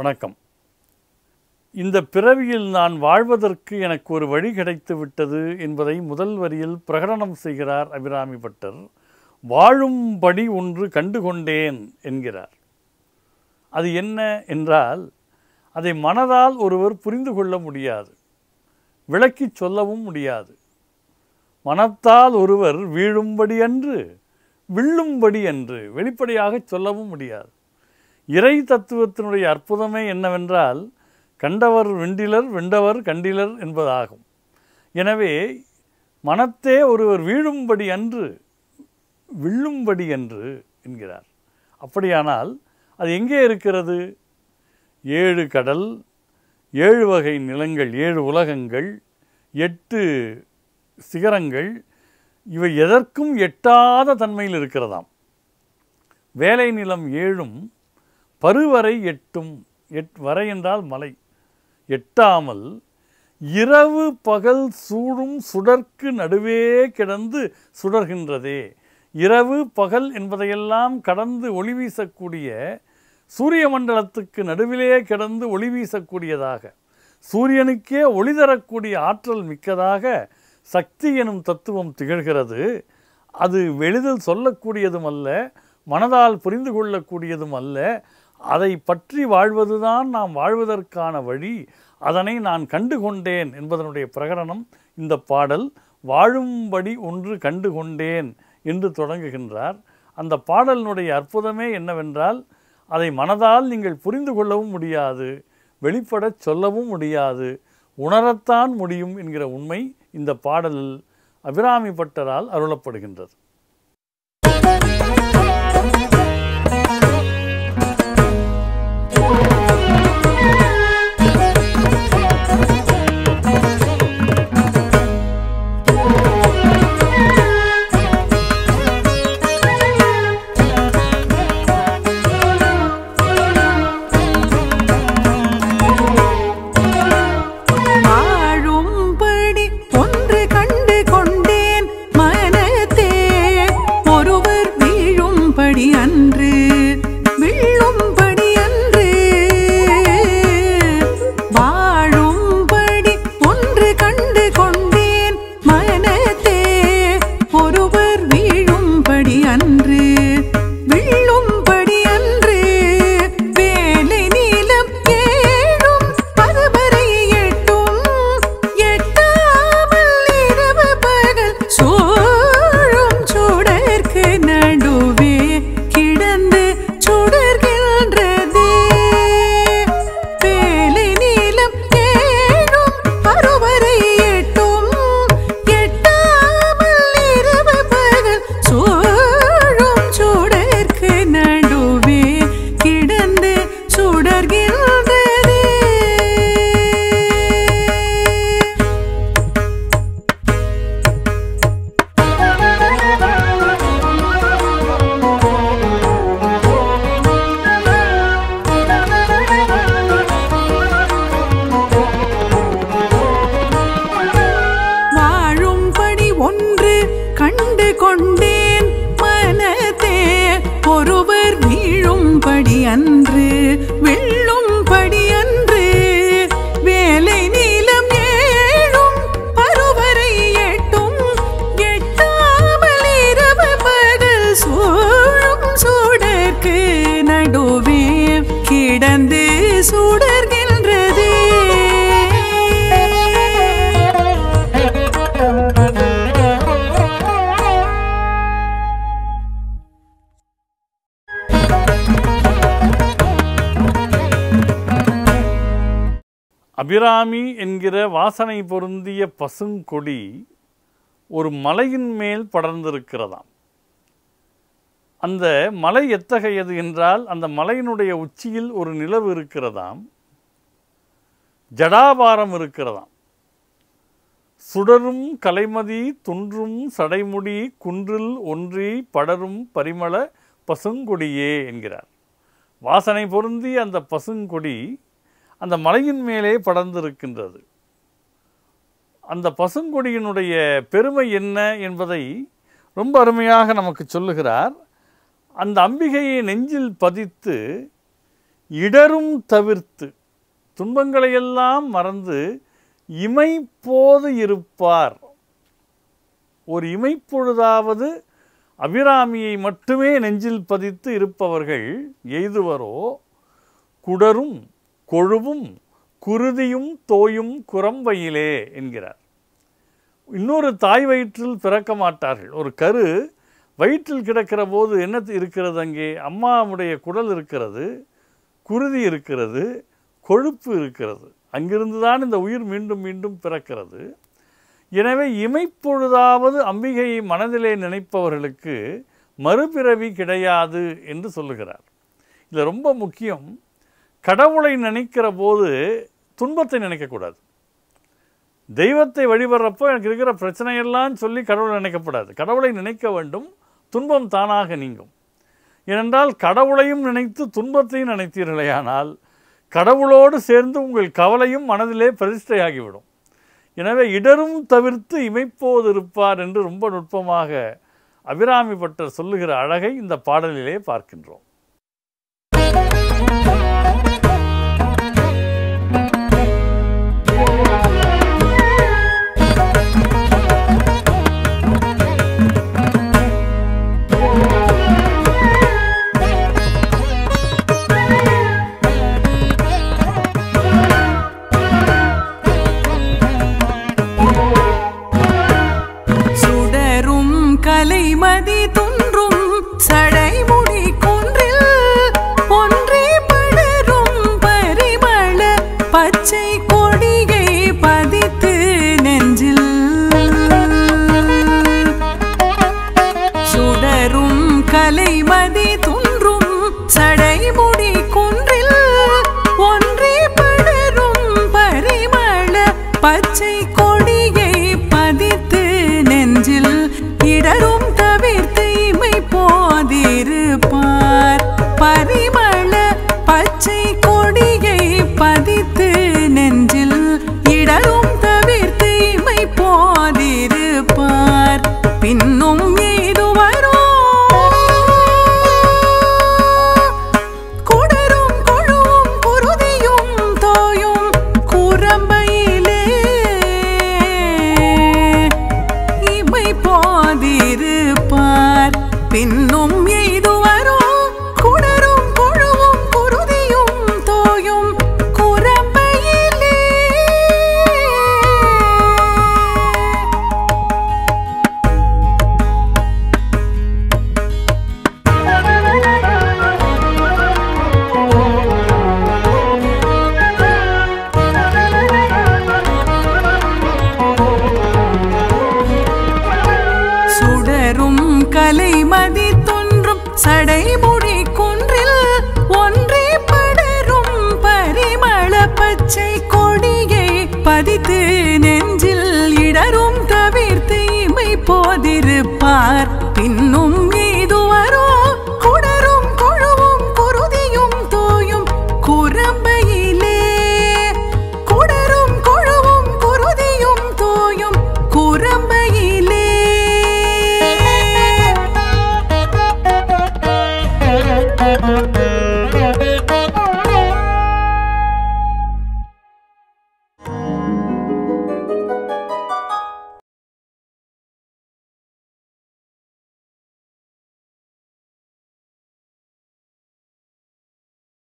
வணக்கம் இந்த பிறவியில் நான் வாழ்வதற்கு எனக்கு ஒரு வழி கிடைத்து விட்டது என்பதை முதல் வரியில் பிரகடனம் செய்கிறார் அபிராமி பட்டர் வாழும்படி ஒன்று கண்டுகொண்டேன் என்கிறார் அது என்ன என்றால் அதை மனதால் ஒருவர் புரிந்து கொள்ள முடியாது விளக்கிச் சொல்லவும் முடியாது மனத்தால் ஒருவர் வீழும்படி அன்று வில்லும்படி அன்று வெளிப்படையாக சொல்லவும் முடியாது இறை தத்துவத்தினுடைய அற்புதமே என்னவென்றால் கண்டவர் வெண்டிலர் வெண்டவர் கண்டிலர் என்பதாகும் எனவே மனத்தே ஒருவர் வீழும்படி அன்று வில்லும்படி அன்று என்கிறார் அப்படியானால் அது எங்கே இருக்கிறது ஏழு கடல் ஏழு வகை நிலங்கள் ஏழு உலகங்கள் எட்டு சிகரங்கள் இவை எதற்கும் எட்டாத தன்மையில் இருக்கிறதாம் வேலை நிலம் ஏழும் பருவரை எட்டும் எட் வரை என்றால் மலை எட்டாமல் இரவு பகல் சூடும் சுடர்க்கு நடுவே கிடந்து சுடர்கின்றதே இரவு பகல் என்பதையெல்லாம் கடந்து ஒளி வீசக்கூடிய சூரிய மண்டலத்துக்கு நடுவிலே கிடந்து ஒளி வீசக்கூடியதாக சூரியனுக்கே ஒளி தரக்கூடிய ஆற்றல் மிக்கதாக சக்தி எனும் தத்துவம் திகழ்கிறது அது எளிதில் சொல்லக்கூடியதும் அல்ல மனதால் புரிந்து கொள்ளக்கூடியதும் அல்ல அதை பற்றி வாழ்வதுதான் நாம் வாழ்வதற்கான வழி அதனை நான் கண்டு கொண்டேன் என்பதனுடைய பிரகடனம் இந்த பாடல் வாழும்படி ஒன்று கண்டு கொண்டேன் என்று தொடங்குகின்றார் அந்த பாடலினுடைய அற்புதமே என்னவென்றால் அதை மனதால் நீங்கள் புரிந்து கொள்ளவும் முடியாது வெளிப்படச் சொல்லவும் முடியாது உணரத்தான் முடியும் என்கிற உண்மை இந்த பாடலில் அபிராமி பட்டரால் அருளப்படுகின்றது வாழும்படி ஒன்று கண்டு கொண்டேன் மனத்தே ஒருவர் வீழும்படி அன்று விழும்படி அன்று வாழும்படி ஒன்று கண்டு கொண்டேன் மனத்தே ஒருவர் வீழும்படி அன்று விழும்படி அன்று வேலை நீளம் ஏழும் பருவரை எட்டும் எட்டாமல் இரவு பகல் சோழும் சுடர்க்கு நடுவே கிடந்து சுடர்கின்றதே வேலை நீளம் ஏழும் பருவரை எட்டும் எட்டாமல் இரவு பகல் சோழும் சுடர்க்கு நடுவே கிடந்து சுடர்கின்றதே வாழும்படி ஒன்று கண்டு கொண்டேன் மனதே ஒருவர் வீழும்படி அன்று வெல்லும்படி அன்று வேலை நீளம் ஏழும் பருவரை எட்டும் எட்டாமல் இரவு பகல் சூழும் சூடர்க்கு நடுவே கிடந்து சுடர்கின்றதே அபிராமி என்கிற வாசனை பொருந்திய பசுங்கொடி ஒரு மலையின் மேல் படர்ந்திருக்கிறதாம் அந்த மலை எத்தகையது என்றால் அந்த மலையினுடைய உச்சியில் ஒரு நிலவு இருக்கிறதாம் ஜடாபாரம் இருக்கிறதாம் சுடரும் கலைமதி துன்றும் சடைமுடி குன்றில் ஒன்றி படரும் பரிமள பசுங்கொடியே என்கிறார் வாசனை பொருந்தி அந்த பசுங்கொடி அந்த மலையின் மேலே படர்ந்திருக்கின்றது அந்த பசுங்கொடியினுடைய பெருமை என்ன என்பதை ரொம்ப அருமையாக நமக்கு சொல்லுகிறார் அந்த அம்பிகையை நெஞ்சில் பதித்து இடரும் தவிர்த்து துன்பங்களையெல்லாம் மறந்து இமைப்போது இருப்பார் ஒரு இமைப்பொழுதாவது அபிராமியை மட்டுமே நெஞ்சில் பதித்து இருப்பவர்கள் எய்துவரோ குடரும் கொழுவும் குருதியும் தோயும் குரம்பையிலே என்கிறார் இன்னொரு தாய் வயிற்றில் பிறக்க மாட்டார்கள் ஒரு கரு வயிற்றில் கிடக்கிற போது என்ன இருக்கிறது அங்கே அம்மாவுடைய குடல் இருக்கிறது குருதி இருக்கிறது கொழுப்பு இருக்கிறது அங்கிருந்து தான் இந்த உயிர் மீண்டும் மீண்டும் பிறக்கிறது எனவே இமைப்பொழுதாவது அம்பிகையை மனதிலே நினைப்பவர்களுக்கு மறுபிறவி கிடையாது என்று சொல்லுகிறார் இது ரொம்ப முக்கியம் கடவுளை நினைக்கிற போது துன்பத்தை நினைக்கக்கூடாது தெய்வத்தை வழிபடுறப்போ எனக்கு இருக்கிற பிரச்சனையெல்லாம் சொல்லி கடவுளை நினைக்கப்படாது கடவுளை நினைக்க வேண்டும் துன்பம் தானாக நீங்கும் ஏனென்றால் கடவுளையும் நினைத்து துன்பத்தையும் நினைத்தீர்களேயானால் கடவுளோடு சேர்ந்து உங்கள் கவலையும் மனதிலே பிரதிஷ்டையாகிவிடும் எனவே இடரும் தவிர்த்து இமைப்போது இருப்பார் என்று ரொம்ப நுட்பமாக அபிராமி பட்டர் சொல்லுகிற அழகை இந்த பாடலிலே பார்க்கின்றோம் சுடரும் கலைமதி துன்றும் சடைமுடி குன்றில் ஒன்றே படரும் பரிமள பச்சை கொடியை பதித்து நெஞ்சில் சுடரும் கலைமதி துன்றும் சடைமுடி குன்றில் ஒன்றே படரும் பரிமள பச்சை கொடியை பதித்து நெஞ்சில் இடரும் தவிர்த்து இமை போதிருப்பார் பரிமள பச்சை கொடியை பதித்து நெஞ்சில் இடரும் தவிர்த்து இமை போதிருப்பார் பின்னும் எய்துவரோ குடரும் கொழுவும் குருதியும் தோயும் குரம்பையிலே இமை போதிருப்பார் பின்னும் எய்துவரோ குடரும் கொழுவும் குருதியும் தோயும் குரம்பையிலே சுடரும் கலைமதி தொன்றும் சடைமுடி குன்றில் ஒன்றே படரும் பரிமள பச்சை கொடியை பதித்து நெஞ்சில் இடரும் தவிர்த்து இமை போதிருப்பார் பின்னும் ஏதுவரோ குடரும் கொழுவும் குருதியும் தோயும் குரம்பையிலே குடரும் கொழுவும் குருதியும் தோயும் குரம்பையிலே Thank you.